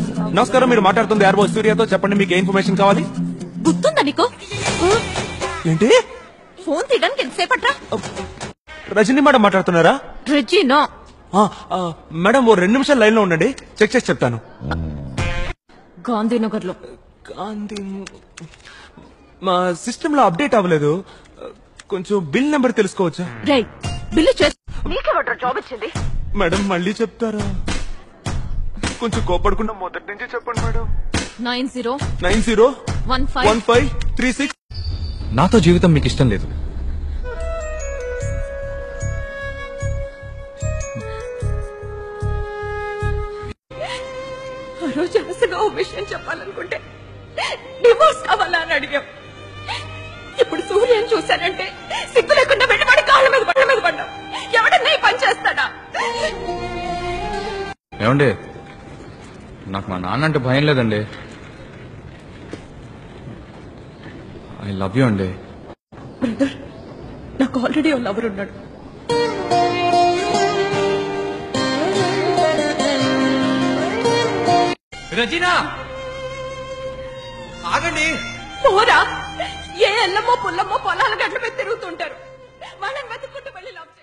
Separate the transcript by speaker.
Speaker 1: నమస్కారం మీరు మాట్లాడుతుంది ఎయిర్ బాయ్ సూర్యతో చెప్పండి మీకు ఏ ఇన్ఫర్మేషన్ కావాలి
Speaker 2: గుర్తుందా నీకు
Speaker 1: ఏంటి
Speaker 2: ఫోన్ తీయడానికి ఎంతసేపట్రా
Speaker 1: రజనీ మేడం మాట్లాడుతున్నారా
Speaker 2: రెజీనా
Speaker 1: ఆ, ఆ, మేడం ఓ రెండు నిమిషాలు లైన్ లో ఉండండి చెక్ చేసి చెప్తాను
Speaker 2: గాంధీనగర్ లో
Speaker 1: గాంధీ మా సిస్టమ్ లో అప్డేట్ అవ్వలేదు కొంచెం బిల్ నెంబర్ తెలుసుకోవచ్చా
Speaker 2: రై బిల్లు చేసి నీకెవడ్రా జాబ్ ఇచ్చింది
Speaker 1: మేడం మళ్ళీ చెప్తారా కొంచెం కోపడకుండా మొదటి నుంచి చెప్పండి madam
Speaker 2: nine zero
Speaker 1: nine zero
Speaker 2: one five
Speaker 1: one five three six
Speaker 3: నాతో జీవితం మీకు ఇష్టం లేదు
Speaker 2: ఆ రోజు అసలు ఓ విషయం చెప్పాలనుకుంటే డివోర్స్ కావాలా అని అడిగాం ఇప్పుడు సూర్యని చూశానంటే సిగ్గు లేకుండా వెళ్ళిపడి కాళ్ళ మీద పళ్ళ మీద పడ్డాం ఎవడన్నా ఈ పని చేస్తాడా
Speaker 3: ఏమండి నాకు మా నాన్న అంటే భయం లేదండి ఐ లవ్ యూ అండి
Speaker 2: బ్రదర్ నాకు ఆల్రెడీ ఓ లవర్ ఉన్నాడు
Speaker 3: రజీనా ఆగండి
Speaker 2: పోరా ఏ ఎల్లమ్మో పుల్లమ్మో పొలాల గడ్ల మీద తిరుగుతుంటారు వాళ్ళని వెతుక్కుంటూ వెళ్ళి లవ్